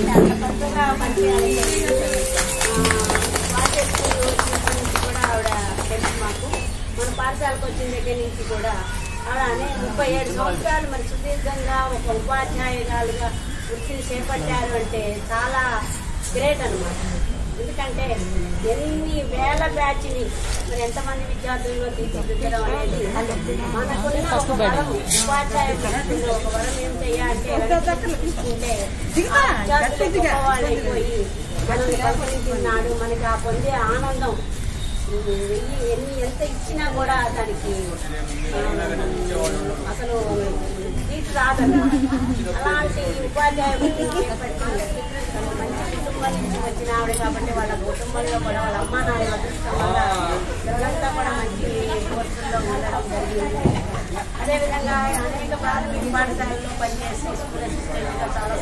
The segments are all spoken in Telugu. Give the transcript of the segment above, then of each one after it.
అంత కొత్తగా పనిచేయాలి కూడా ఆవిడ తెలుసు మాకు మన పాఠశాలకు వచ్చిన దగ్గర నుంచి కూడా అలానే ముప్పై ఏడు సంవత్సరాలు మరి సుదీర్ఘంగా ఒక ఉపాధ్యాయురాలుగా వృత్తిని చేపట్టారు అంటే చాలా గ్రేట్ అన్నమాట ఎందుకంటే ఎన్ని వేల బ్యాచ్ని మరి ఎంతమంది విద్యార్థుల్లో తీర్చిదిద్దడం అనేది మనకున్న ఒక వరం ఉపాధ్యాయ వృత్తిలో ఒక వరం ఏం చెయ్యాలంటే వెనక్కి తీసుకుంటే ఆ విద్యార్థులు గొప్పవాళ్ళైపోయి మనల్ని పలకరించినాడు మనకి ఆ పొందే ఆనందం వెయ్యి ఎన్ని ఎంత ఇచ్చినా కూడా దానికి ఆ, అసలు తీర్చి రాదన్నమాట అలాంటి ఉపాధ్యాయ వృత్తిని చేపట్టి మంచి కుటుంబం నుంచి వచ్చిన ఆవిడ కాబట్టి వాళ్ళ కుటుంబంలో కూడా వాళ్ళ అమ్మా నాన్న అదృష్టం వల్ల పిల్లలంతా కూడా మంచి కోర్సుల్లో ఉండడం జరిగింది అదేవిధంగా అనేక ప్రాథమిక పాఠశాలల్లో పనిచేసి స్కూల్ అసిస్టెంట్గా చాలా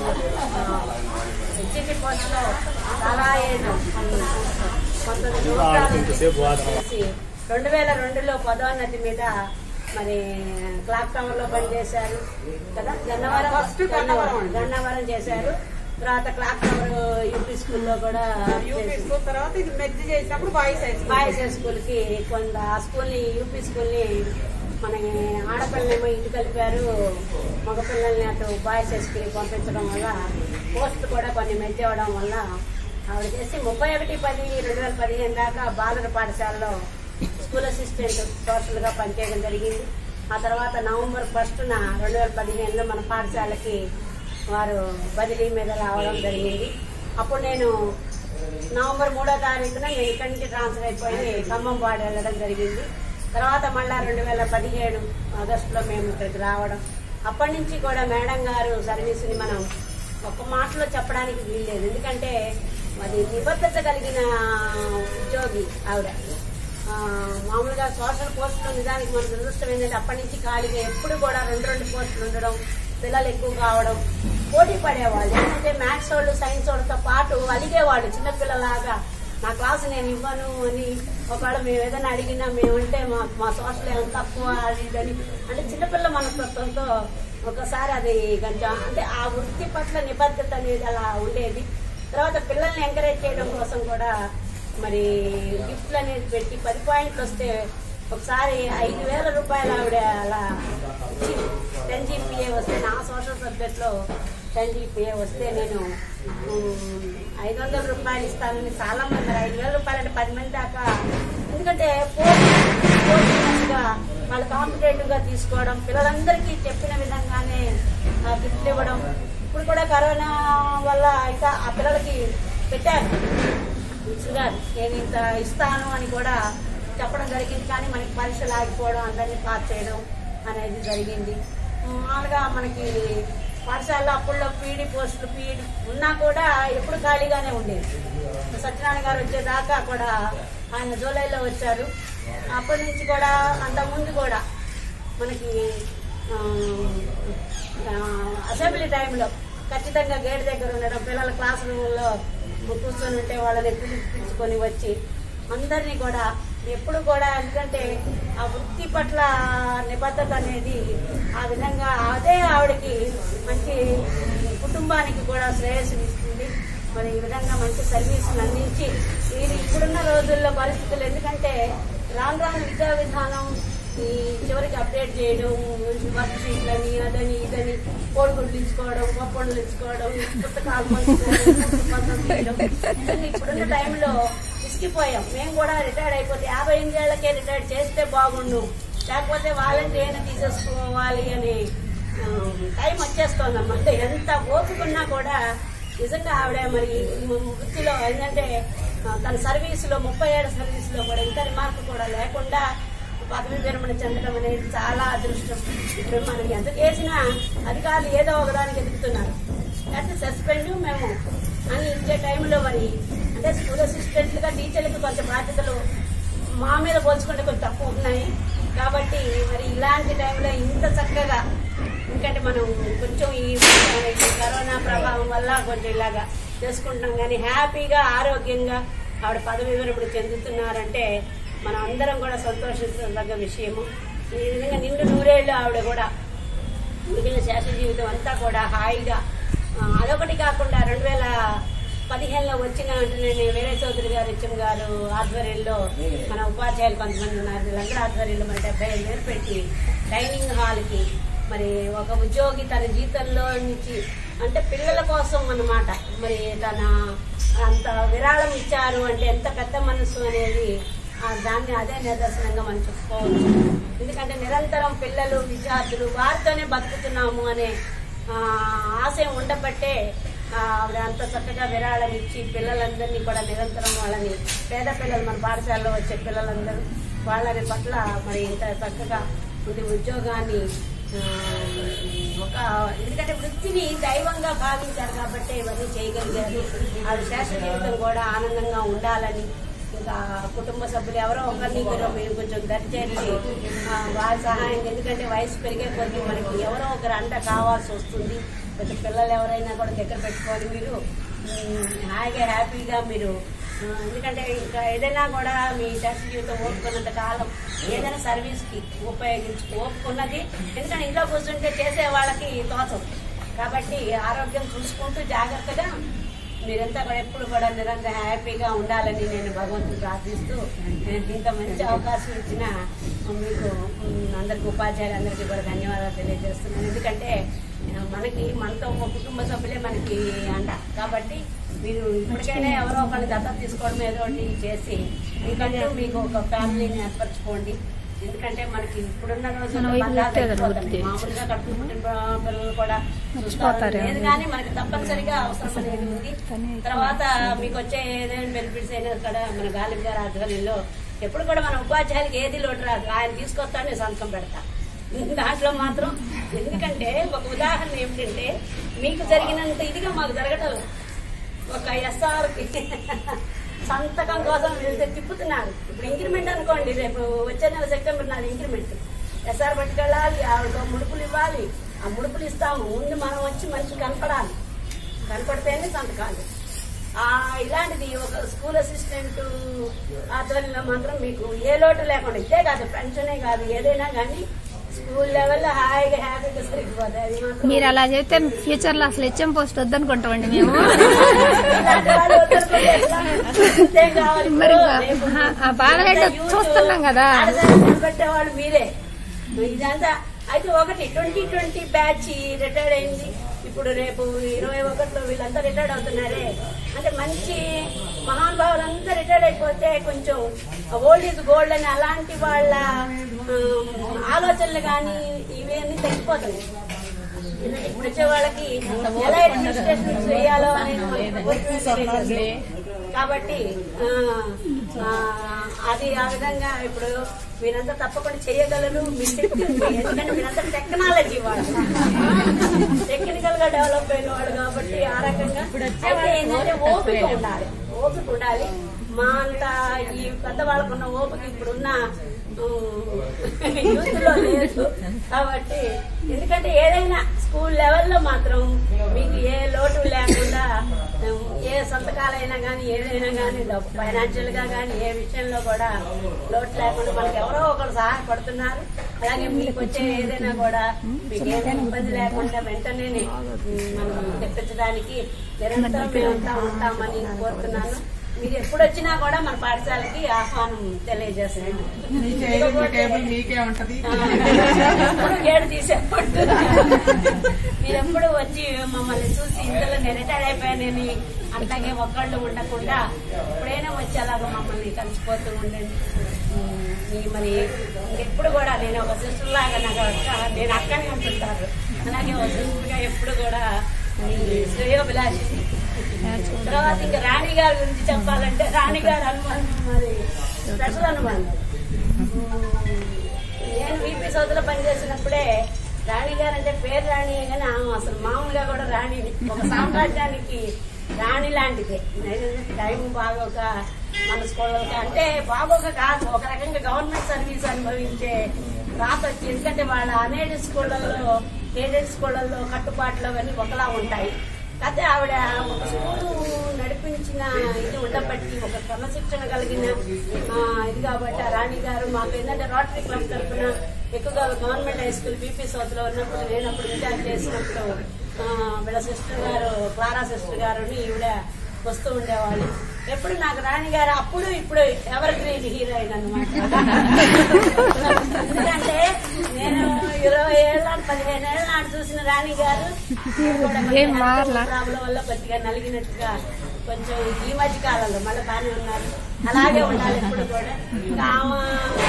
ఎగ్జిక్యూటివ్ పోస్ట్లో చాలా ఏళ్ళు పంతొమ్మిది సంవత్సరాలు చేసి రెండు వేల రెండులో పదోన్నతి మీద మరి క్లాక్ టవర్ లో పనిచేశారు కదా గన్నవరం గన్నవరం గన్నవరం చేశారు తర్వాత క్లాక్ టవర్ యూపీ స్కూల్లో కూడా యూపీ చేశారు. స్కూల్ తర్వాత ఇది మెర్జ్ చేసినప్పుడు boys high school boys school కి కొంత ఆ స్కూల్ ని యూపీ స్కూల్ ని మన ఆడపిల్లలేమో ఇటు కలిపారు మగపిల్లల్ని అటు బాయ్స్ స్కూల్ కి పంపించడం వల్ల పోస్ట్ కూడా కొన్ని మెచ్చి అవ్వడం వల్ల ఆవిడ చేసి ముప్పై ఒకటి పది రెండు వేల పదిహేను దాకా బాలుర పాఠశాలలో స్కూల్ అసిస్టెంట్ సోషల్ గా పనిచేయడం జరిగింది ఆ తర్వాత నవంబర్ ఫస్ట్ న రెండు వేల పదిహేనులో మన పాఠశాలకి వారు బదిలీ మీద రావడం జరిగింది అప్పుడు నేను నవంబర్ మూడో తారీఖున నేను ఇక్కడి నుంచి ట్రాన్స్ఫర్ అయిపోయి ఖమ్మం వాడు వెళ్ళడం జరిగింది తర్వాత మళ్ళా రెండు వేల పదిహేడు ఆగస్టులో మేము ఇక్కడికి రావడం అప్పటి నుంచి కూడా మేడం గారు సర్వీస్ని మనం ఒక్క మాటలో చెప్పడానికి వీల్లేదు ఎందుకంటే అది నిబద్ధత కలిగిన ఉద్యోగి ఆవిడ ఆ, మామూలుగా సోషల్ పోస్టులు నిజానికి మన దురదృష్టం ఏంటంటే అప్పటి నుంచి ఖాళీగా ఎప్పుడు కూడా రెండు రెండు పోస్టులు ఉండడం పిల్లలు ఎక్కువ కావడం పోటీ పడేవాళ్ళు ఏంటంటే మ్యాథ్స్ వాళ్ళు సైన్స్ వాళ్ళతో పాటు అలిగేవాళ్ళు చిన్నపిల్లలాగా నా క్లాస్ నేను ఇవ్వను అని ఒకవేళ మేము ఏదైనా అడిగినా మేమంటే మా మా సోషల్ ఏమైనా తక్కువ అది ఇదని అంటే చిన్నపిల్ల మనస్తత్వంతో ఒకసారి అది కొంచెం అంటే ఆ వృత్తి పట్ల నిబద్ధత అనేది అలా ఉండేది తర్వాత పిల్లల్ని ఎంకరేజ్ చేయడం కోసం కూడా మరి గిఫ్ట్లు అనేది పెట్టి పది పాయింట్లు వస్తే ఒకసారి ఐదు వేల రూపాయలు ఆవిడ అలా టెన్ జీపీఏ వస్తే నా సోషల్ సబ్జెక్ట్లో టెన్ జీపీఏ వస్తే నేను ఉమ్, ఐదు వందల రూపాయలు ఇస్తానని చాలా మంది మరి ఐదు వేల రూపాయలు అంటే పది మంది దాకా ఎందుకంటే పోటీగా వాళ్ళు కాంపిటేటివ్ గా తీసుకోవడం పిల్లలందరికీ చెప్పిన విధంగానే ఆ, గిఫ్ట్లు ఇవ్వడం ఇప్పుడు కూడా కరోనా వల్ల ఇంకా ఆ పిల్లలకి పెట్టారు మినిస్టర్ గారు నేను ఇంత ఇస్తాను అని కూడా చెప్పడం జరిగింది కానీ మనకి పరీక్షలు ఆగిపోవడం అందరినీ పాస్ చేయడం అనేది జరిగింది మామూలుగా మనకి పాఠశాలలో అప్పుల్లో పీడి పోస్టులు పీడి ఉన్నా కూడా ఎప్పుడు ఖాళీగానే ఉండేది సత్యనారాయణ గారు వచ్చేదాకా కూడా ఆయన జూలైలో వచ్చారు అప్పటి నుంచి కూడా అంతకుముందు కూడా మనకి ఆ, ఆ, అసెంబ్లీ టైంలో ఖచ్చితంగా గేట్ దగ్గర ఉండడం పిల్లల క్లాస్ రూమ్లో కూర్చొని ఉంటే వాళ్ళని పిలిపించుకొని వచ్చి అందరినీ కూడా ఎప్పుడు కూడా ఎందుకంటే ఆ వృత్తి పట్ల నిబద్ధత అనేది ఆ విధంగా అదే ఆవిడకి మంచి కుటుంబానికి కూడా శ్రేయస్సునిస్తుంది మరి ఈ విధంగా మంచి సర్వీసులు అందించి మీరు ఇప్పుడున్న రోజుల్లో పరిస్థితులు ఎందుకంటే రాను రాను విద్యా విధానం ఈ చివరికి అప్డేట్ చేయడం వర్క్ షీట్లని అదని ఇదని కోడిగుడ్లు ఇచ్చుకోవడం పప్పులు ఇచ్చుకోవడం పుస్తకాలు పంచుకోవడం, పుస్తకాలు తీయడం. ఇవన్నీ ఇప్పుడున్న టైంలో విసిగిపోయాం మేము కూడా రిటైర్డ్ అయిపోతే యాభై ఎనిమిదేళ్లకే రిటైర్డ్ చేస్తే బాగుండు లేకపోతే వాళ్ళని నేను తీసేసుకోవాలి అని ఆ, టైం వచ్చేస్తోందమ్మా అంటే ఎంత ఓపికన్నా కూడా నిజంగా ఆవిడ మరి ఈ వృత్తిలో ఏంటంటే ఆ, తన సర్వీసులో ముప్పై ఏడు సర్వీసులో కూడా ఇంకా రిమార్క్ కూడా లేకుండా పదవి విరమణ చెందడం అనేది చాలా అదృష్టం ఇప్పుడు మనం ఎంత చేసినా అధికారులు ఏదో ఒకదానికి ఎదుగుతున్నారు లేకపోతే సస్పెండ్ మేము అని ఇచ్చే టైంలో మరి అంటే స్కూల్ అసిస్టెంట్లుగా టీచర్లకు కొంత బాధ్యతలు మా మీద పోల్చుకుంటే కొంచెం తక్కువ ఉన్నాయి కాబట్టి మరి ఇలాంటి టైంలో ఇంత చక్కగా ఎందుకంటే మనం కొంచెం ఈ ఈ కరోనా ప్రభావం వల్ల కొంచెం ఇలాగా చేసుకుంటున్నాం కానీ హ్యాపీగా ఆరోగ్యంగా ఆవిడ పదవి విరమణ చెందుతున్నారంటే మనం అందరం కూడా సంతోషించదగ్గ విషయము ఈ విధంగా నిండు నూరేళ్ళు ఆవిడ కూడా మిగిలిన శేష జీవితం అంతా కూడా హాయిగా ఆ, అదొకటి కాకుండా రెండు వేల పదిహేనులో వచ్చిన వెంటనే వీరయ్య చౌదరి గారు హెచ్ఎం గారు ఆధ్వర్యంలో మన ఉపాధ్యాయులు కొంతమంది ఉన్నారు వీళ్ళందరూ ఆధ్వర్యంలో మరి డెబ్బై ఐదు వేలు పెట్టి డైనింగ్ హాల్కి మరి ఒక ఉద్యోగి తన జీతంలో నుంచి అంటే పిల్లల కోసం అన్నమాట మరి తన అంత విరాళం ఇచ్చారు అంటే ఎంత పెద్ద మనసు అనేది ఆ దాన్ని అదే నిదర్శనంగా మనం చెప్పుకోవచ్చు ఎందుకంటే నిరంతరం పిల్లలు విద్యార్థులు వారితోనే బతుకుతున్నాము అనే ఆ, ఆశయం ఉండబట్టే ఆ, ఆవిడ అంత చక్కగా విరాళం ఇచ్చి పిల్లలందరినీ కూడా నిరంతరం వాళ్ళని పేద పిల్లలు మన పాఠశాలలో వచ్చే పిల్లలందరూ వాళ్ళని పట్ల మరి ఇంత చక్కగా ఉండి ఉద్యోగాన్ని ఆ, ఒక ఎందుకంటే వృత్తిని దైవంగా భావించారు కాబట్టి ఇవన్నీ చేయగలిగారు ఆవిడ శేష జీవితం కూడా ఆనందంగా ఉండాలని ఇంకా కుటుంబ సభ్యులు ఎవరో ఒకరిని మీరు మీరు కొంచెం దరిచేసి ఆ, వారి సహాయం ఎందుకంటే వయసు పెరిగే కొద్దీ మనకి ఎవరో ఒకరు అంట కావాల్సి వస్తుంది కొంచెం పిల్లలు ఎవరైనా కూడా దగ్గర పెట్టుకొని మీరు ఉమ్, హాయిగా హ్యాపీగా మీరు ఆ, ఎందుకంటే ఇంకా ఏదైనా కూడా మీ శేష జీవితం ఓపుకున్నంత కాలం ఏదైనా సర్వీస్కి ఉపయోగించు ఓపుకున్నది ఎందుకంటే ఇంట్లో కూర్చుంటే చేసే వాళ్ళకి తోచం కాబట్టి ఆరోగ్యం చూసుకుంటూ జాగ్రత్తగా మీరంతా కూడా ఎప్పుడు కూడా నిరంతరం హ్యాపీగా ఉండాలని నేను భగవంతుని ప్రార్థిస్తూ నేను ఇంత మంచి అవకాశం ఇచ్చిన మీకు ఉమ్, అందరికి ఉపాధ్యాయులందరికీ కూడా ధన్యవాదాలు తెలియజేస్తున్నాను ఎందుకంటే ఆ, మనకి మనతో ఒక కుటుంబ సభ్యులే మనకి అంట కాబట్టి మీరు ఇప్పటికైనా ఎవరో ఒకరిని దత్తత తీసుకోవడం ఏదో ఒకటి చేసి మీకంటూ మీకు ఒక ఫ్యామిలీని ఏర్పరచుకోండి ఎందుకంటే మనకి ఇప్పుడున్న రోజుల్లో వైపు బంధాలు పెట్టే కదా తగ్గిపోతున్నాయి. వృత్తి. మామూలుగా కడుపు పుట్టిన ప- పిల్లలు కూడా చూస్తారు మర్చిపోతారు. లేదు కానీ మనకి తప్పనిసరిగా అవసరం అనేది ఉంది తర్వాత మీకు వచ్చే ఏదైనా బెనిఫిట్స్ అయినా కూడా మన గాలిబ్ గారి ఆధ్వర్యంలో ఎప్పుడు కూడా మన ఉపాధ్యాయులకి ఏది లోటు రాదు ఆయన తీసుకొస్తా నేను సంతకం పెడతా దాంట్లో మాత్రం ఎందుకంటే ఒక ఉదాహరణ ఏమిటంటే మీకు జరిగినంత ఇదిగా మాకు జరగటం లేదు. ఒక ఎస్ఆర్ సంతకం కోసం వెళ్తే తిప్పుతున్నారు ఇప్పుడు ఇంక్రిమెంట్ అనుకోండి రేపు వచ్చే నెల సెప్టెంబర్ నాది ఇంక్రిమెంట్ ఎస్ఆర్ పట్టుకెళ్ళాలి ఆవిడ ముడుపులు ఇవ్వాలి ఆ ముడుపులు ఇస్తాము ముందు మనం వచ్చి మనిషి కనపడాలి కనపడితేనే సంతకాలు ఆ ఇలాంటిది ఒక స్కూల్ అసిస్టెంట్ ఆధ్వర్యంలో మాత్రం మీకు ఏ లోటు లేకుండా ఇదే కాదు పెన్షనే కాదు ఏదైనా కానీ స్కూల్ లెవెల్లో హాయిగా హ్యాపీగా సరిపోతాయి అది మాత్రం మీరు అలా చెప్తే ఫ్యూచర్ లో అసలు హెచ్ఎం పోస్ట్ వద్దనుకుంటామండి మేము ఇలాంటి వాళ్ళు వద్దనుకుంటే ఎట్లా? ఇంతేం కావాలి మరి ఇప్పుడు? ఆ- రేపు ఆ- ఆ బాధ ఏంటో యూత్ చూస్తున్నాం కదా. ఆడదాన్ని నిలబెట్టేవాళ్ళు మీరే ఇదంతా అయితే ఒకటి ట్వంటీ ట్వంటీ బ్యాచ్ రిటైర్డ్ అయింది ఇప్పుడు రేపు ఇరవై ఒకటిలో వీళ్ళంతా రిటైర్డ్ అవుతున్నారే అంటే మంచి మహానుభావులంతా రిటైర్డ్ అయిపోతే కొంచెం ఓల్డ్ ఈజ్ గోల్డ్ అని అలాంటి వాళ్ళ ఆ, ఆలోచనలు కానీ ఇవన్నీ తగ్గిపోతాయి ఇప్పుడు వచ్చే వాళ్ళకి ఎలా అడ్మినిస్ట్రేషన్ చేయాలో అనేది మనకు పూర్తిగా తెలియదు. కాబట్టి ఆ, ఆ, అది ఆ విధంగా ఇప్పుడు మీరంతా తప్పకుండా చేయగలరు మీ శక్తి ఉంది ఎందుకంటే మీరంతా టెక్నాలజీ వాడు టెక్నికల్ గా డెవలప్ అయిన వాడు కాబట్టి ఆ రకంగా అయితే ఏంటంటే ఓపిక ఉండాలి ఓపిక ఉండాలి మా అంత ఈ పెద్దవాళ్ళకు ఉన్న ఓపిక ఇప్పుడున్న యూత్ లో లేదు కాబట్టి ఎందుకంటే ఏదైనా స్కూల్ లెవెల్లో మాత్రం మీకు ఏ లోటు లేకుండా ఉమ్, ఏ సంతకాలైనా కానీ ఏదైనా కానీ ఫైనాన్షియల్ గా కానీ ఏ విషయంలో కూడా లోటు లేకుండా మనకి ఎవరో ఒకరు సహాయపడుతున్నారు అలాగే మీకు వచ్చే ఏదైనా కూడా మీకు ఏదైనా ఇబ్బంది లేకుండా వెంటనే ఉమ్, మనం తెప్పించడానికి నిరంతరం మేమంతా ఉంటామని కోరుతున్నాను మీరు ఎప్పుడు వచ్చినా కూడా మన పాఠశాలకి ఆహ్వానం తెలియజేస్తున్నాను మీ టేబుల్ మీ టేబుల్ మీకే ఉంటది ఎప్పుడు గేటు తీసేప్పుడు మీరు ఎప్పుడు వచ్చి మమ్మల్ని చూసి ఇందులో నేను రిటైర్ అయిపోయానని అట్లాగే ఒక్కళ్ళు ఉండకుండా ఎప్పుడైనా వచ్చి అలాగ మమ్మల్ని కలిసిపోతూ ఉండండి ఉమ్, ఈ మరి ఎప్పుడు కూడా నేను ఒక సిస్టర్ లాగా నాకు అక్క నేను అక్కనే ఉంటుంటారు అలాగే ఒక సిస్టర్ గా ఎప్పుడు కూడా మీ శ్రేయోభిలాషి తర్వాత ఇంకా రాణి గారి గురించి చెప్పాలంటే రాణి గారి అనుమానం మరి స్పెషల్ అనుమానం నేను వీపీ సౌదలో పనిచేసినప్పుడే రాణి గారు అంటే పేరు రాణి కానీ ఆమె అసలు మామూలుగా కూడా రాణి ఒక సామ్రాజ్యానికి రాణి లాంటిదే నేను టైం బాగోక మన స్కూళ్ళకి అంటే బాగోక కాదు ఒక రకంగా గవర్నమెంట్ సర్వీస్ అనుభవించే రాత వచ్చి ఎందుకంటే వాళ్ళ అనేక స్కూళ్ళల్లో ఎయిడెడ్ స్కూళ్ళల్లో కట్టుబాట్లు అవన్నీ ఒకలా ఉంటాయి అయితే ఆవిడ ఒక స్కూలు నడిపించిన ఇది ఉండబట్టి ఒక క్రమశిక్షణ కలిగిన ఆ, ఇది కాబట్టి ఆ రాణి గారు మాకు ఏంటంటే రోటరీ క్లబ్ తరఫున ఎక్కువగా government high school BP south లో ఉన్నప్పుడు నేను అప్పుడు ఇన్ఛార్జ్ చేసినప్పుడు ఆ, వీళ్ళ సిస్టర్ గారు క్లారా సిస్టర్ గారు ఈవిడ వస్తూ ఉండేవాళ్ళు ఎప్పుడు నాకు రాణి గారు అప్పుడు ఇప్పుడు ఎవర్ గ్రీన్ హీరోయిన్ అనమాట ఎందుకంటే నేను ఇరవై ఏళ్ళ పదిహేను ఏళ్ళ నాడు చూసిన రాణి గారు కూడా ఏం మారలా? ప్రాబ్లం వల్ల కొద్దిగా నలిగినట్టుగా కొంచెం ఈ మధ్య కాలంలో మళ్ళీ బాగానే ఉన్నారు అలాగే ఉండాలి ఎప్పుడు కూడా ఇంకా ఆమె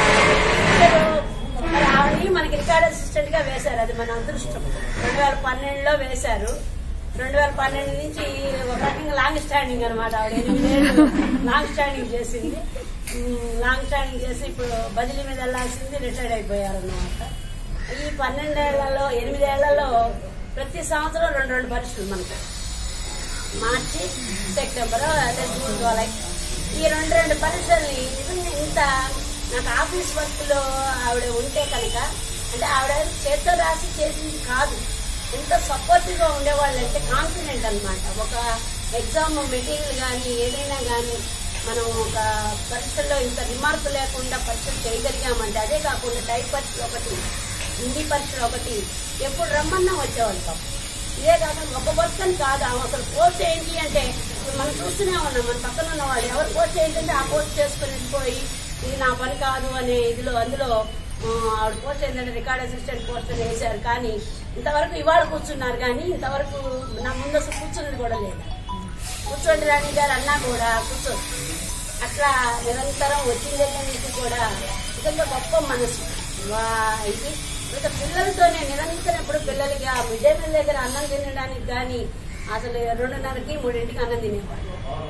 ఇద్దరు మరి ఆవిడని మనకి రికార్డ్ అసిస్టెంట్ గా వేశారు అది మన అదృష్టం రెండు వేల పన్నెండులో వేశారు రెండు వేల పన్నెండు నుంచి ఒక రకంగా లాంగ్ స్టాండింగ్ అనమాట ఆవిడ ఎనిమిదేళ్ళు లాంగ్ స్టాండింగ్ చేసింది ఉమ్, లాంగ్ స్టాండింగ్ చేసి ఇప్పుడు బదిలీ మీద వెళ్లాల్సింది రిటైర్డ్ అయిపోయారు అనమాట ఈ పన్నెండేళ్లలో ఎనిమిదేళ్లలో ప్రతి సంవత్సరం రెండు రెండు పరీక్షలు మనకు మార్చి సెప్టెంబర్ అదే జూన్ జూలై ఈ రెండు రెండు పరీక్షల్ని నిజంగా ఇంత నాకు ఆఫీస్ వర్క్ లో ఆవిడ ఉంటే కనుక అంటే ఆవిడ చేత్తో రాసి చేసింది కాదు ఎంత సపోర్టివ్ గా ఉండేవాళ్ళు అంటే కాన్ఫిడెంట్ అన్నమాట ఒక ఎగ్జామ్ మెటీరియల్ కానీ ఏదైనా కానీ మనం ఒక పరీక్షల్లో ఇంత రిమార్క్ లేకుండా పరీక్షలు చేయగలిగామంటే అదే కాకుండా టైప్ పరీక్షలు ఒకటి హిందీ పరీక్షలు ఒకటి ఎప్పుడు రమ్మన్నా వచ్చేవాళ్ళు పాపం ఇదే కాకుండా ఒక పర్సన్ కాదు ఆమె అసలు పోస్ట్ ఏంటి అంటే ఇప్పుడు మనం చూస్తూనే ఉన్నాం మన పక్కన ఉన్న వాళ్ళు ఎవరు పోస్ట్ ఏంటంటే ఆ పోస్ట్ చేసుకుని వెళ్ళిపోయి ఇది నా పని కాదు అనే ఇదిలో అందులో ఆ, ఆవిడ పోస్ట్ ఏంటంటే రికార్డ్ అసిస్టెంట్ పోస్ట్ అని వేశారు కానీ ఇంతవరకు ఇవాళ కూర్చున్నారు కానీ ఇంతవరకు నా ముందు అసలు కూర్చున్నది కూడా లేదు కూర్చోండి రాణి గారు అన్నా కూడా కూర్చో అట్లా నిరంతరం వచ్చిన దగ్గర నుంచి కూడా నిజంగా గొప్ప మనసు వా ఇది ఇక పిల్లలతోనే నిరంతరం ఇప్పుడు పిల్లలకి ఆ మిడ్ డే మీల్ దగ్గర అన్నం తినడానికి కానీ అసలు రెండున్నరకి మూడింటికి అన్నం తినేవాళ్ళు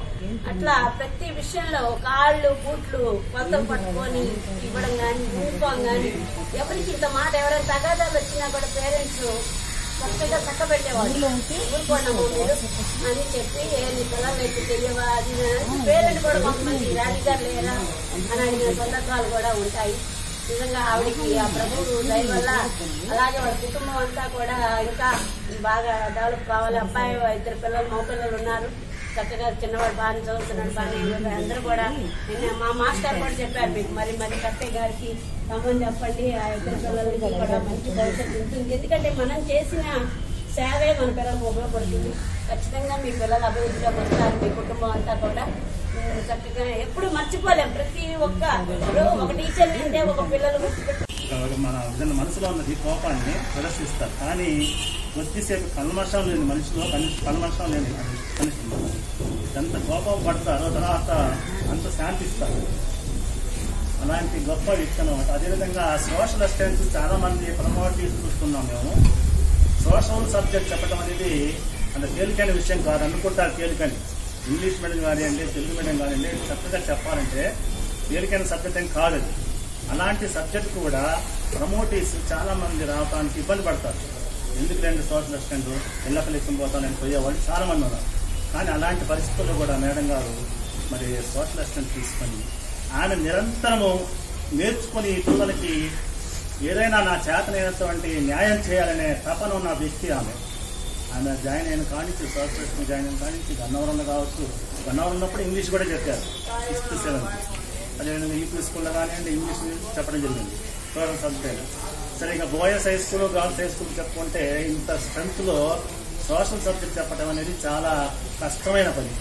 అట్లా ప్రతి విషయంలో కాళ్ళు బూట్లు కొలతలు పట్టుకొని ఇవ్వడం కానీ యూనిఫామ్ కానీ ఎవరికి ఇంత మాట ఎవరైనా తగాదాలు వచ్చినా కూడా పేరెంట్స్ చక్కగా చక్క పెట్టేవాళ్ళు ఊరుకోండమ్మా మీరు అని చెప్పి ఏ నీ పిల్లలు అయితే తెలియవా అది ఇది అని పేరెంట్ కూడా కొంతమంది రాణి గారు లేరా అని అడిగిన సందర్భాలు కూడా ఉంటాయి నిజంగా ఆవిడకి ఆ ప్రభువు దయ వల్ల అలాగే వాళ్ళ కుటుంబం అంతా కూడా ఇంకా బాగా డెవలప్ కావాలి అబ్బాయి ఇద్దరు పిల్లలు మగ పిల్లలు ఉన్నారు చక్కగా చిన్నవాడు బాగానే చదువుతున్నాడు బాగానే ఉంది. అందరూ కూడా నిన్న మా మాస్టర్ కూడా చెప్పారు మీకు మరి మరి కట్టయ్య గారికి తమని చెప్పండి ఆ ఇద్దరు పిల్లలకి కూడా మంచి భవిష్యత్తు ఉంటుంది ఎందుకంటే మనం చేసిన సేవే మన పిల్లలకు ఉపయోగపడుతుంది ఖచ్చితంగా మీ పిల్లలు అభివృద్ధిలోకి వస్తారు మీ కుటుంబం అంతా కూడా ఉమ్, చక్కగా ఎప్పుడు మర్చిపోలేం ప్రతి ఒక్క ఇప్పుడు ఒక టీచర్ అంటే ఒక పిల్లలు గుర్తుపెట్టు ఒక మన విధంగా మనసులో ఉన్నది కోపాన్ని ప్రదర్శిస్తారు కానీ కొద్దిసేపు కల్మషం లేని మనిషిలో కని- కల్మషం లేని కనిపిస్తుంది ఎంత కోపం పడతారో తర్వాత అంత శాంతిస్తారు అలాంటి గొప్ప వ్యక్తి అనమాట అదేవిధంగా సోషల్ అసిస్టెంట్స్ చాలా మంది ప్రమోట్ చూస్తున్నాం మేము సోషల్ సబ్జెక్ట్ చెప్పడం అనేది అంత తేలికైన విషయం కాదు అనుకుంటారు తేలికని ఇంగ్లీష్ మీడియం కానివ్వండి తెలుగు మీడియం కానివ్వండి చక్కగా చెప్పాలంటే తేలికైన సబ్జెక్ట్ ఏం కాదు అది. అలాంటి సబ్జెక్ట్ కూడా ప్రమోటీస్ చాలా మంది రావడానికి ఇబ్బంది పడతారు ఎందుకు రెండు సోషల్ అసిస్టెంట్ ఇళ్ళకలు ఎక్కిపోతానని పోయేవాళ్ళు చాలా మంది ఉన్నారు కానీ అలాంటి పరిస్థితుల్లో కూడా మేడం గారు మరి సోషల్ అసిస్టెంట్ తీసుకొని ఆమె నిరంతరము నేర్చుకొని పిల్లలకి ఏదైనా నా చేతనైనటువంటి న్యాయం చేయాలనే తపన ఉన్న వ్యక్తి ఆమె ఆమె జాయిన్ అయిన కానించి సోషల్ జాయిన్ అయిన కానించి గన్నవరంలో కావచ్చు గన్నవరం ఉన్నప్పుడు ఇంగ్లీష్ కూడా చెప్పారు సిక్స్త్ సెవెంత్ అదేవిధంగా యూపీ స్కూల్లో కానివ్వండి ఇంగ్లీష్ చెప్పడం జరిగింది సోషల్ సబ్జెక్ట్ సరే ఇక boys high school girls high school చెప్పుకుంటే ఇంత స్ట్రెంత్ లో సోషల్ సబ్జెక్ట్ చెప్పడం అనేది చాలా కష్టమైన పని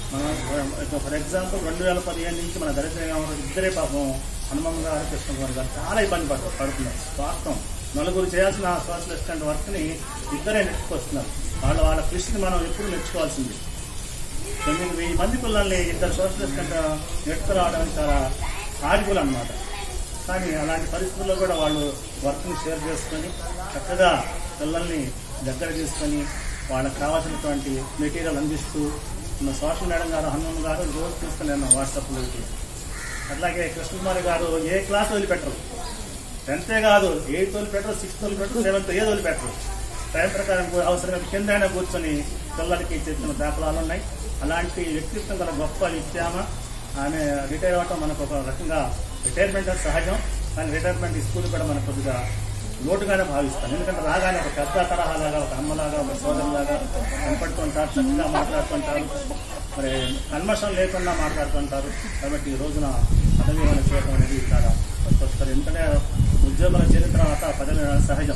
మనం ఫర్ ఎగ్జాంపుల్ రెండు వేల పదిహేను నుంచి మన దరిద్ర ఇద్దరే పాపం హనుమన్ గారు కృష్ణ కుమార్ గారు చాలా ఇబ్బంది పడు పడుతున్నారు వాస్తవం నలుగురు చేయాల్సిన సోషల్ అసిస్టెంట్ వర్క్ ని ఇద్దరే నెట్టుకొస్తున్నారు వాళ్ళ వాళ్ళ కృషిని మనం ఎప్పుడు మెచ్చుకోవాల్సింది తొమ్మిది వెయ్యి మంది పిల్లల్ని ఇద్దరు సోషల్ అసిస్టెంట్ నెట్టుకురావడం చాలా సాధ్యులు అన్నమాట కానీ అలాంటి పరిస్థితుల్లో కూడా వాళ్ళు వర్క్ని షేర్ చేసుకొని చక్కగా పిల్లల్ని దగ్గర తీసుకొని వాళ్ళకి కావాల్సినటువంటి మెటీరియల్ అందిస్తూ మన సోషల్ మేడం గారు హనుమన్ గారు రోజు తీసుకుని నేను వాట్సాప్లో అట్లాగే కృష్ణకుమారి గారు ఏ క్లాస్ వదిలిపెట్టరు టెన్తే కాదు ఎయిత్ వదిలిపెట్టరు సిక్స్త్ వదిలిపెట్టరు సెవెంత్ ఏది వదిలిపెట్టరు టైం ప్రకారం కూ- అవసరమైతే కింద అయినా కూర్చొని పిల్లలకి చెప్పిన దాఖలాలు ఉన్నాయి అలాంటి వ్యక్తిత్వం గల గొప్ప వ్యక్తి ఆమె ఆమె రిటైర్ అవ్వటం మనకు ఒక రకంగా రిటైర్మెంట్ అది సహజం కానీ రిటైర్మెంట్ స్కూల్ కూడా మనకు కొద్దిగా లోటుగానే భావిస్తాను ఎందుకంటే రాగానే ఒక పెద్ద తరహాలాగా ఒక అమ్మలాగా ఒక సోదరులాగా కనపడుతుంటారు చక్కగా మాట్లాడుతుంటారు మరి కల్మషం లేకుండా మాట్లాడుతుంటారు కాబట్టి ఈ రోజున పదవి విరమణ చేయడం అనేది చాలా సంతోషకరం ఎందుకంటే ఉద్యోగుల చేరిన తర్వాత పదవి విరమణ సహజం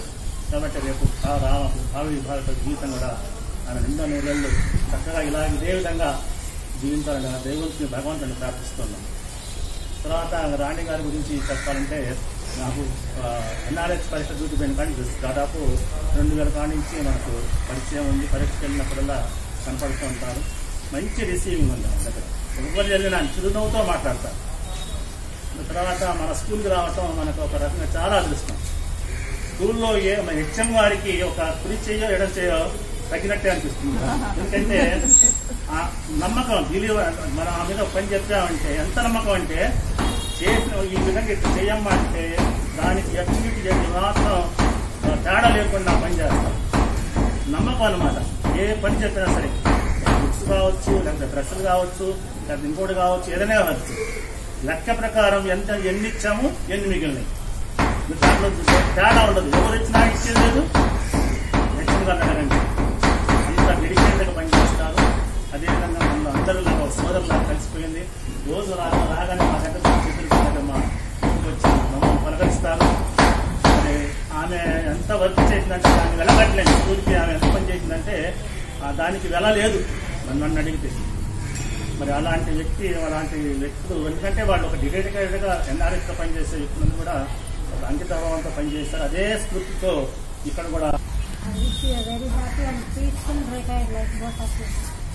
కాబట్టి రేపు భా- రా భావి భారత జీవితం కూడా ఆయన నిండా నూరేళ్ళు చక్కగా ఇలా ఇదే విధంగా జీవించాలని దేవుడికి భగవంతుని ప్రార్థిస్తున్నాం తర్వాత రాణి గారి గురించి చెప్పాలంటే నాకు ఎన్ఆర్హెచ్ పరీక్ష డ్యూటీ పోయిన కానీ దాదాపు రెండు వేల కాడి నుంచి మనకు పరిచయం ఉంది పరీక్షకి వెళ్ళినప్పుడల్లా కనపడుతూ ఉంటారు మంచి రిసీవింగ్ ఉంది ఆమె దగ్గర ఎవరు వెళ్ళినా చిరునవ్వుతో మాట్లాడతారు తర్వాత మన స్కూల్కి రావటం మనకు ఒక రకంగా చాలా అదృష్టం స్కూల్లో ఏ మన హెచ్ఎం గారికి ఒక కుడి చేయో ఎడం చేయో తగ్గినట్టే అనిపిస్తుంది ఎందుకంటే ఆ నమ్మకం బిలీవ్ మనం ఆ మీద ఒక పని చెప్పామంటే ఎంత నమ్మకం అంటే చేసిన ఈ విధంగా ఇట్లా చేయమ్మా అంటే దానికి ఎక్స్క్యూట్ చేసి మాత్రం ఆ, తేడా లేకుండా పని చేస్తాం నమ్మకం అనమాట ఏ పని చెప్పినా సరే బుక్స్ కావచ్చు లేకపోతే డ్రెస్సులు కావచ్చు లేకపోతే ఇంకోటి కావచ్చు ఏదైనా కావచ్చు లెక్క ప్రకారం ఎంత ఎన్ని ఇచ్చాము ఎన్ని మిగిలినాయి మీరు దాంట్లో తేడా ఉండదు ఎవరు ఇచ్చినా ఇచ్చేది లేదు హెచ్ఎం గారు అడగండి అంత డెడికేటెడ్గా పనిచేస్తారు అదేవిధంగా మన అందరూ లాగా ఒక సోదరులాగా కలిసిపోయింది రోజు రాగా రాగానే మా దగ్గర చేతులు మా ఇంటికి వచ్చి మమ్మల్ని పలకరిస్తారు మరి ఆమె ఎంత వర్క్ చేసిందంటే దాన్ని వెళ్ళగట్లేదు స్కూల్కి ఆమె ఎంత పని చేసిందంటే ఆ దానికి వెల లేదు నన్ను నన్ను అడిగితే మరి అలాంటి వ్యక్తి అలాంటి వ్యక్తులు ఎందుకంటే వాళ్ళు ఒక డిడేటెడ్గా ఎన్ఆర్ఎస్తో పనిచేసే వ్యక్తులను కూడా ఒక అంకితభావంతో పనిచేస్తారు అదే స్ఫూర్తితో ఇక్కడ కూడా I wish you a very happy and peaceful retire like both of you.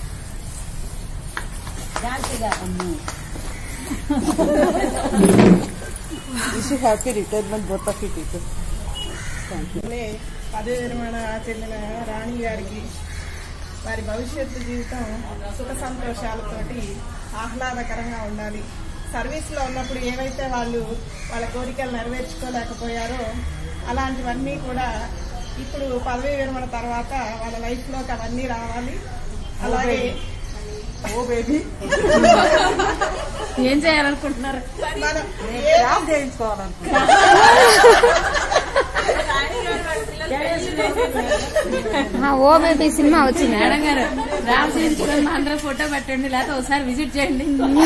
Jhansi garu wish happy retirement బొత్త టీచర్ పదవి విరమణ చెందిన రాణి గారికి వారి భవిష్యత్తు జీవితం సుఖ సంతోషాలతోటి ఆహ్లాదకరంగా ఉండాలి సర్వీస్లో ఉన్నప్పుడు ఏవైతే వాళ్ళు వాళ్ళ కోరికలు నెరవేర్చుకోలేకపోయారో అలాంటివన్నీ కూడా ఇప్పుడు పదవీ విరమణ తర్వాత వాళ్ళ లైఫ్లోకి అవన్నీ రావాలి అలాగే ఓ బేబీ ఏం చేయాలనుకుంటున్నారు మనం ఏ- ఆ, ఓ బేబీ సినిమా వచ్చింది మేడం గారు రామ్ చేయించుకొని అందరూ ఫోటో పెట్టండి లేకపోతే ఒకసారి విజిట్ చేయండి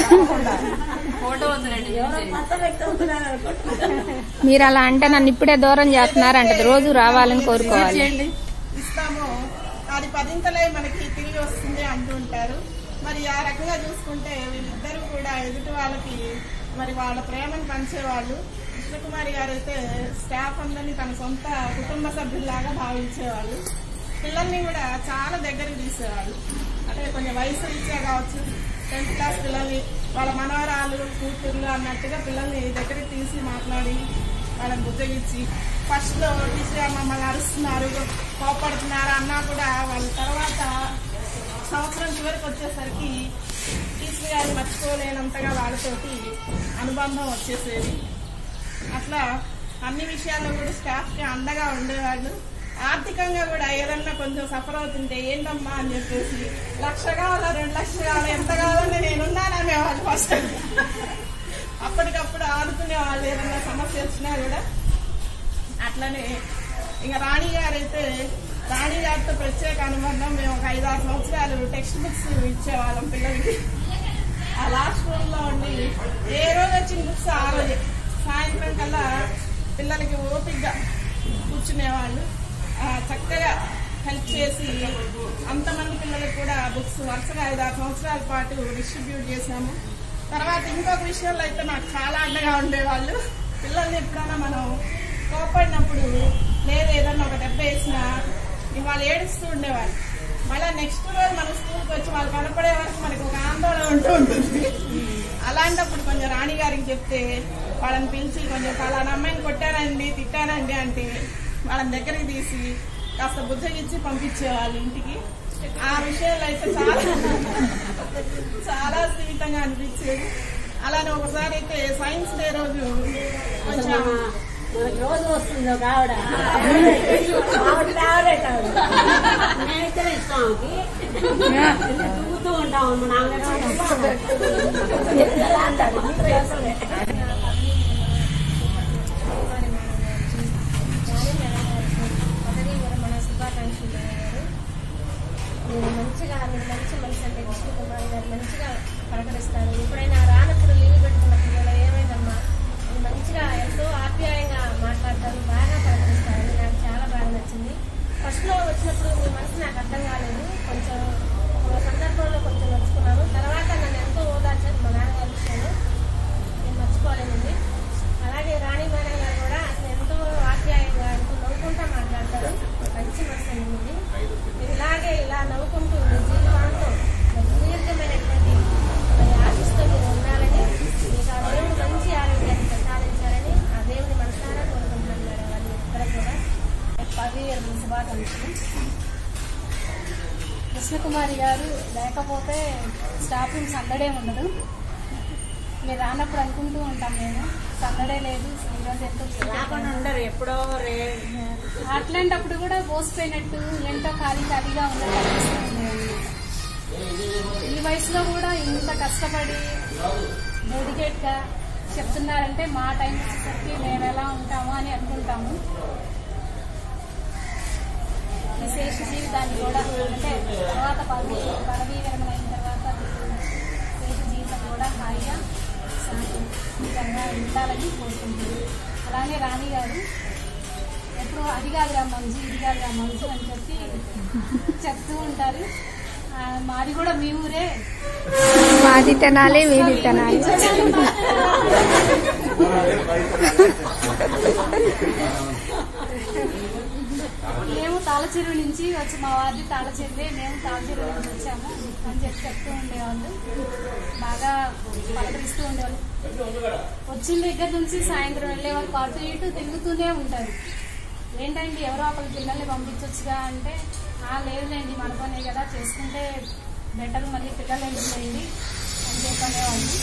ఫోటో వద్దులండి కొత్త వ్యక్తి అవుతున్నారు అనుకుంటున్నాను మీరు అలా అంటే నన్ను ఇప్పుడే దూరం చేస్తున్నారంట రోజు రావాలని కోరుకోవాలి చేయండి ఇస్తామో అది పదింతలే మనకి తిరిగి వస్తుంది అంటూ ఉంటారు మరి ఆ రకంగా చూసుకుంటే వీళ్ళిద్దరూ కూడా ఎదుటి వాళ్ళకి మరి వాళ్ళ ప్రేమను పంచేవాళ్ళు కృష్ణకుమారి గారు అయితే స్టాఫ్ అందరినీ తన సొంత కుటుంబ సభ్యుల్లాగా భావించేవాళ్ళు పిల్లల్ని కూడా చాలా దగ్గరికి తీసేవాళ్ళు అంటే కొంచెం వయసు రీత్యా కావచ్చు టెన్త్ క్లాస్ పిల్లల్ని వాళ్ళ మనవరాలు కూతుర్లు అన్నట్టుగా పిల్లల్ని దగ్గరికి తీసి మాట్లాడి వాళ్ళని బుజ్జగిచ్చి ఫస్ట్ లో టీచర్ మమ్మల్ని అరుస్తున్నారు కోపడుతున్నారు అన్నా కూడా వాళ్ళ తర్వాత సంవత్సరం చివరికి వచ్చేసరికి టీచర్ గారు మర్చిపోలేనంతగా వాళ్ళతోటి అనుబంధం వచ్చేసేది అట్లా అన్ని విషయాల్లో కూడా స్టాఫ్ కి అండగా ఉండేవాళ్ళు ఆర్థికంగా కూడా ఏదన్నా కొంచెం సఫర్ అవుతుంటే ఏంటమ్మా అని చెప్పేసి లక్ష కావాలా రెండు లక్షలు కావాలా ఎంత కావాలని నేనున్నాననే వాళ్ళు ఫస్ట్ అప్పటికప్పుడు ఆడుకునే వాళ్ళు ఏదన్నా సమస్య వచ్చినా కూడా అట్లనే ఇంకా రాణి గారు అయితే రాణి గారితో ప్రత్యేక అనుబంధం మేము ఒక ఐదు ఆరు సంవత్సరాలు టెక్స్ట్ బుక్స్ ఇచ్చేవాళ్ళం పిల్లలకి ఆ లాస్ట్ రూమ్ లో ఉండి ఏ రోజు వచ్చిన బుక్స్ ఆ రోజే సాయంత్రం కల్లా పిల్లలకి ఓపికగా కూర్చునేవాళ్ళు ఆ, చక్కగా హెల్ప్ చేసి అంతమంది పిల్లలకు కూడా బుక్స్ వరుసగా ఐదు ఆరు సంవత్సరాల పాటు డిస్ట్రిబ్యూట్ చేశాము తర్వాత ఇంకొక విషయంలో అయితే నాకు చాలా అండగా ఉండేవాళ్ళు పిల్లల్ని ఎప్పుడైనా మనం కోపడినప్పుడు లేదా ఏదన్నా ఒక దెబ్బ వేసినా వాళ్ళు ఏడుస్తూ ఉండేవాళ్ళు మళ్ళీ నెక్స్ట్ రోజు మన స్కూల్కి వచ్చి వాళ్ళు కనపడే వరకు మనకు ఒక ఆందోళన ఉంటూ ఉంటుంది అలాంటప్పుడు కొంచెం రాణి గారికి చెప్తే వాళ్ళని పిలిచి కొంచెం ఫలానా అమ్మాయిని కొట్టానండి తిట్టానండి అంటే వాళ్ళని దగ్గరికి తీసి కాస్త బుద్ధగిచ్చి పంపించేవాళ్ళు ఇంటికి ఆ విషయంలో అయితే చాలా చాలా సున్నితంగా అనిపించేది అలానే ఒకసారి అయితే సైన్స్ డే రోజు కొంచెం మనకి రోజు వస్తుంది ఒక ఆవిడ ఆవిడ ఫేవరెట్ ఆవిడ నేనైతే ఇష్టం ఆమెకి తిరుగుతూ ఉంటాం మా నాన్నగారు ఎలా అంటారు మీతో అసలే. పదవీ విరమణ శుభాకాంక్షలు గారు మీరు మంచిగా మీరు మంచి మనిషి అంటే విష్ణు కుమార్ గారు మంచిగా పలకరిస్తారు ఎప్పుడైనా రానప్పుడు లీవ్ పెట్టుకున్నప్పుడు ఇలా ఏమైందమ్మా మీరు మంచిగా ఎంతో ఆప్యాయంగా మాట్లాడతారు బాగా పలకరిస్తారు నాకు చాలా బాగా నచ్చింది కుమారి గారు లేకపోతే స్టాఫ్ రూమ్ సందడే ఉండదు మీరు రానప్పుడు అనుకుంటూ ఉంటాం మేము సందడే లేదు ఈరోజు ఎంతో రాకుండా ఉండరు ఎప్పుడో రే అట్లాంటప్పుడు కూడా పోసిపోయినట్టు ఎంతో ఖాళీ ఖాళీగా ఉన్నట్టు అనిపిస్తూ ఉండేది ఈ వయసులో కూడా ఇంత కష్టపడి డెడికేట్ గా చెప్తున్నారంటే మా టైం వచ్చేసరికి మేము ఎలా ఉంటామో అని అనుకుంటాము ఈ శేష జీవితాన్ని కూడా అంటే తర్వాత పదవి పదవీ విరమణ అయిన తర్వాత శేష జీవితం కూడా హాయిగా శాంతియుతంగా ఉండాలని కోరుకుంటుంది అలానే రాణి గారు ఎప్పుడు అది కాదురా మంజు ఇది కాదురా మంజు అని చెప్పి చెప్తూ ఉంటారు ఆ, మాది కూడా మీ ఊరే మాది తినాలి మీది తినాలి మేము తాళచెరువు నుంచి వచ్చి మా వారిది తాళచెరువే మేము తాళచెరువు నుంచి వచ్చాము అని చెప్పి చెప్తూ ఉండేవాళ్ళు బాగా పలకరిస్తూ ఉండేవాళ్ళు వచ్చిన దగ్గర నుంచి సాయంత్రం వెళ్ళే వరకు అటు ఇటు తిరుగుతూనే ఉంటారు ఏంటండి ఎవరో ఒకరి పిల్లల్ని పంపించవచ్చుగా అంటే ఆ లేదులేండి మన పనే కదా చేసుకుంటే బెటర్ మళ్ళీ పిల్లలు ఎందుకులేండి అని చెప్పి అనేవాళ్ళు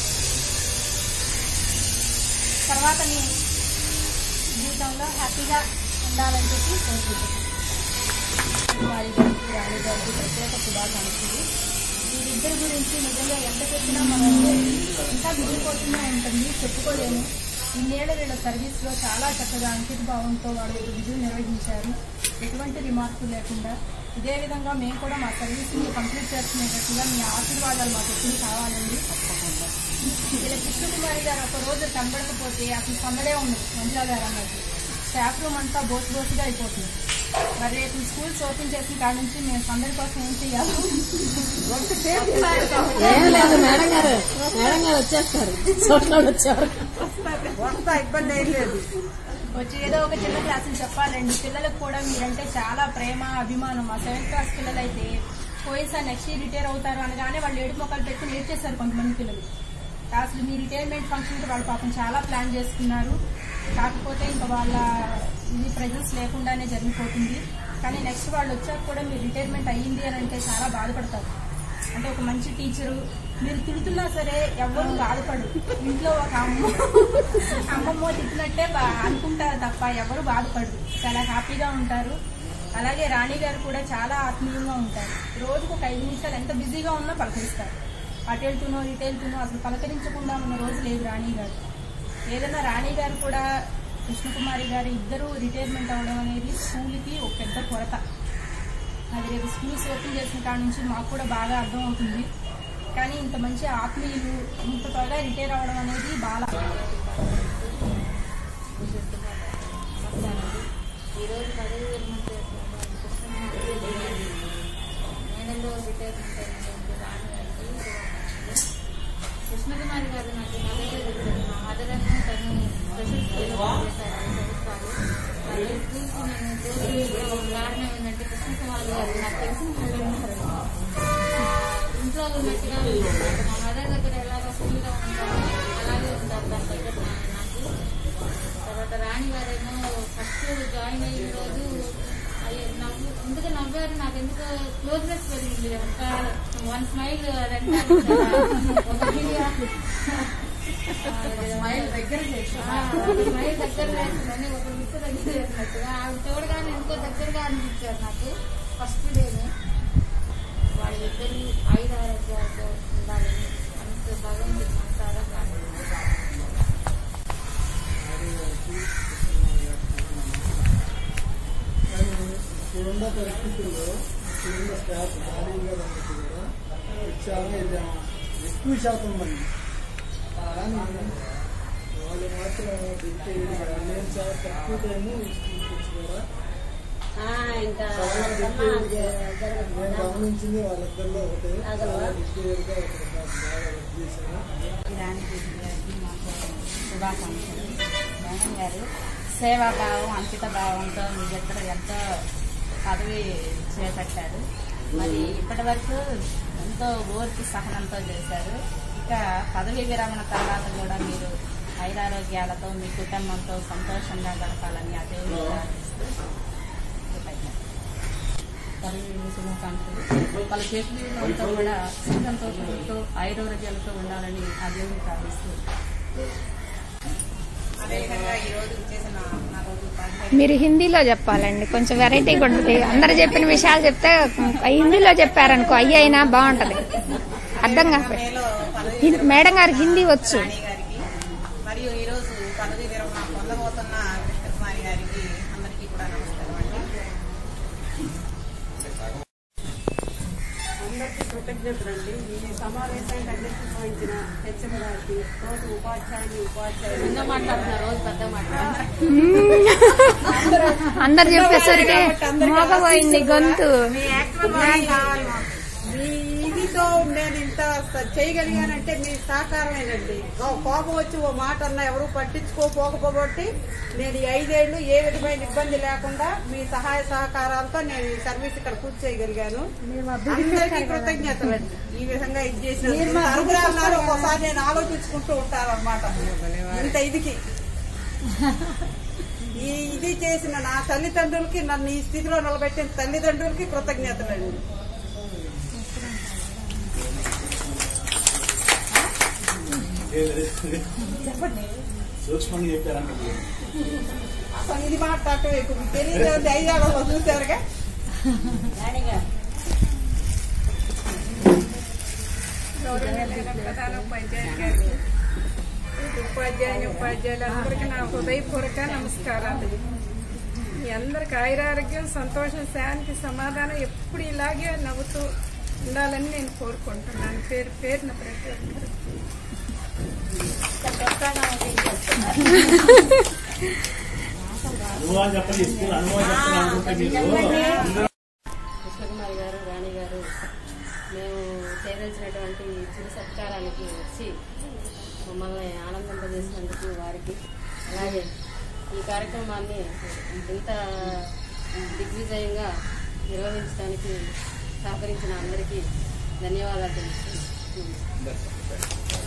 తర్వాత మీ జీవితంలో హ్యాపీగా ఉండాలని చెప్పి కోరుకుంటున్నాను వారి గారికి రాణి గారికి ప్రత్యేక శుభాకాంక్షలు వీరిద్దరి గురించి నిజంగా ఎంత చెప్పినా మనం ఇంకా మిగిలిపోతూనే ఉంటుంది చెప్పుకోలేము ఇన్నేళ్ల వీళ్ళ సర్వీస్ లో చాలా చక్కగా అంకిత భావంతో వాళ్ళు విధులు నిర్వహించారు ఎటువంటి రిమార్కు లేకుండా ఇదే విధంగా మేము కూడా మా సర్వీస్ ని కంప్లీట్ చేసుకునేటట్టుగా మీ ఆశీర్వాదాలు మాకు ఎప్పుడు కావాలండి ఇలా కృష్ణకుమారి గారు ఒక రోజు కనబడకపోతే అసలు సందడే ఉంది మంజులా గారు అన్నది స్టాఫ్ రూమ్ అంతా బోసు బోసుగా అయిపోతుంది మరి రేపు స్కూల్స్ ఓపెన్ చేసిన కాడ నుంచి మేము సందడి కోసం ఏం చేయాలి ఏం లేదు మేడం గారు మేడం గారు వచ్చేస్తారు సోషల్ వచ్చారు వచ్చి ఏదో ఒక చిన్న క్లాసులు చెప్పాలండి పిల్లలకు కూడా మీరంటే చాలా ప్రేమ అభిమానం మా సెవెంత్ క్లాస్ పిల్లలు అయితే పోయిసా నెక్స్ట్ ఇయర్ రిటైర్ అవుతారు అనగానే వాళ్ళు ఏడు మొక్కలు పెట్టుకుని ఏడ్చేస్తారు కొంతమంది పిల్లలు అసలు మీ రిటైర్మెంట్ ఫంక్షన్ వాళ్ళు పాపం చాలా ప్లాన్ చేసుకున్నారు కాకపోతే ఇంకా వాళ్ళ ఇది ప్రెజెన్స్ లేకుండానే జరిగిపోతుంది కానీ నెక్స్ట్ వాళ్ళు వచ్చాక కూడా మీరు రిటైర్మెంట్ అయ్యింది అని అంటే చాలా బాధపడతారు అంటే ఒక మంచి టీచరు మీరు తిడుతున్నా సరే ఎవరు బాధపడరు ఇంట్లో ఒక అమ్మ అమ్మమ్మ తిట్టినట్టే బా- అనుకుంటారు తప్ప ఎవరు బాధపడరు చాలా హ్యాపీగా ఉంటారు అలాగే రాణి గారు కూడా చాలా ఆత్మీయంగా ఉంటారు రోజుకు ఒక ఐదు నిమిషాలు ఎంత బిజీగా ఉన్నా పలకరిస్తారు అటు వెళ్తునో ఇటు వెళ్తునో అసలు పలకరించకుండా ఉన్న రోజు లేదు రాణి గారు ఏదైనా రాణి గారు కూడా కృష్ణకుమారి గారు ఇద్దరు రిటైర్మెంట్ అవ్వడం అనేది స్కూల్కి ఒక పెద్ద కొరత అది రేపు స్కూల్స్ ఓపెన్ చేసిన కాడ నుంచి మాకు కూడా బాగా అర్థం అవుతుంది కానీ ఇంత మంచి ఆత్మీయులు ఇంత త్వరగా రిటైర్ అవ్వడం అనేది బాగా ఈరోజు పదవి విరమణ చేసిన నేనెందో రిటైర్మెంట్ అయినటువంటి రాణి గారికి శుభాకాంక్షలు. కృష్ణకుమారి గారు నాకు మదర్ చెప్పారు మా మదర్ ఏమో తను స్పెషల్ స్కూల్లో పనిచేశారు ఐదు సంవత్సరాలు మరి స్కూల్కి నేను రోజు ఒక కారణం ఏంటంటే కృష్ణకుమారి గారు నాకు తెలిసిన వాళ్ళు ఉన్నారు ఇంట్లో ఉన్నట్టుగా ఉంటారు. మా మదర్ దగ్గర ఎలాగో ఫుల్గా ఉంటారు అలాగే ఉంటారు దాని దగ్గర నా- నాకు తర్వాత రాణి గారేమో ఫస్ట్ జాయిన్ అయిన రోజు అయ్యో నవ్వు ఎందుకు నవ్వారు నాకు ఎందుకు క్లోజ్నెస్ పెరిగింది ఒక వన్ స్మైల్ అదంతా ఒక స్మైల్ దగ్గర స్మైల్ దగ్గర వేసిందని ఒక మిస్ దగ్గర చేసినట్టుగా ఆవిడ చూడగానే ఎంతో దగ్గరగా అనిపించారు నాకు ఫస్ట్ డేనే వాళ్ళిద్దరు ఐదు ఆరోగ్యాలతో ఉండాలని అంత భగవంతుడు మనసారా ప్రార్థిస్తున్నాను ఇప్పుడున్న పరిస్థితుల్లో ఇప్పుడున్న స్టాఫ్ ఖాళీ గారు అన్నట్టు కూడా చాలా వెళ్ళాము ఎక్కువ శాతం మంది కానీ వాళ్ళు మాత్రం దిక్కేది నేను చాలా తక్కువ టైము స్కూల్కి వచ్చి కూడా ఆ, ఇంకా చాలా అమ్మా, దిక్కేదిగా జరగదు. నేను గమనించింది వాళ్ళిద్దరిలో ఒకటే అగలవా? చాలా దిక్కేదిగా ఒకటి బాగా వర్క్ చేశాను రాణి గారికి మాకు శుభాకాంక్షలు మేడం గారు సేవాభావం అంకిత భావంతో మీరిద్దరు ఎంతో పదవి చేపట్టారు మరి ఇప్పటి వరకు ఎంతో ఓర్పు సహనంతో చేశారు ఇక పదవి విరమణ తర్వాత కూడా మీరు ఐరారోగ్యాలతో మీ కుటుంబంతో సంతోషంగా గడపాలని అదే ప్రార్థిస్తూ కృతజ్ఞతలు. పదవి శుభాకాంక్షలు వాళ్ళ చేతులు అంతా కూడా సంతోషంతో ఆయుర్వేద్యాలతో ఉండాలని ఆ దేవుని ప్రార్థిస్తూ అదేవిధంగా ఈ రోజు చేసిన నా రోజు పదిహేను మీరు హిందీలో చెప్పాలండి కొంచెం వెరైటీగా ఉంటుంది అందరు చెప్పిన విషయాలు చెప్తే హిందీలో చెప్పారనుకో అయ్యి అయినా బాగుంటది అర్థం కాదు మేలో పదవి హిం- మేడం గారు హిందీ వచ్చు రాణి గారికి మరియు ఈ రోజు పదవి విరమణ పొందబోతున్న కృష్ణకుమారి గారికి అందరికీ కూడా నమస్కారం అండి అందరికీ కృతజ్ఞతలండి ఈ సమావేశానికి అధ్యక్షత వహించిన హెచ్ఎం గారికి తోటి ఉపాధ్యాయుని ఉపాధ్యాయులు చిన్న మాట్లాడుతున్నారు రోజు పెద్ద మాట్లాడుతున్నారు అందరు చెప్పేసరికి మోగపోయింది గొంతు మీ యాక్చువల్ వాయిస్ కావాలి మాకు. మీ ఇదితో నేను ఇంత స- చేయగలిగానంటే మీ సహకారమేనండి కో- కోపం వచ్చి ఓ మాట అన్నా ఎవరు పట్టించుకోకపోకపోబట్టి నేను ఈ ఐదేళ్లు ఏ విధమైన ఇబ్బంది లేకుండా మీ సహాయ సహకారాలతో నేను ఈ సర్వీస్ ఇక్కడ పూర్తి చేయగలిగాను అందరికీ కృతజ్ఞతలండి ఈ విధంగా ఇది చేసిన తరుగురాలు ఒకసారి నేను ఆలోచించుకుంటూ ఉంటాను అనమాట ఇంత ఇదికి ఈ ఇది చేసిన నా తల్లిదండ్రులకి నన్ను ఈ స్థితిలో నిలబెట్టిన తల్లిదండ్రులకి కృతజ్ఞతలండి సూక్ష్మంగా చెప్పారంటే అసలు ఇది మాట్లాడటం ఎక్కువ తెలియదు ఐదారు చూశారుగా రాణిగా గౌరవనీయులైన ప్రధాన ఉపాధ్యాయులు గారికి ఉపాధ్యాయుని ఉపాధ్యాయులు అందరికీ నా హృదయపూర్వక నమస్కారాలు మీ అందరికి ఆయురారోగ్యం సంతోషం శాంతి సమాధానం ఎప్పుడు ఇలాగే నవ్వుతూ ఉండాలని నేను కోరుకుంటున్నాను పేరు పేరున ప్రతి ఒక్కరు అనుభవాలు చెప్పండి స్కూల్ అనుభవం చెప్పండి అనుకుంటే మీకు కృష్ణకుమారి గారు రాణి గారు మేము చేయదలిచినటువంటి చిరు సత్కారానికి వచ్చి మమ్మల్ని ఆనందింపజేసినందుకు వారికి అలాగే ఈ కార్యక్రమాన్ని ఇంత దిగ్విజయంగా నిర్వహించడానికి సహకరించిన అందరికీ ధన్యవాదాలు తెలుపుతున్నాను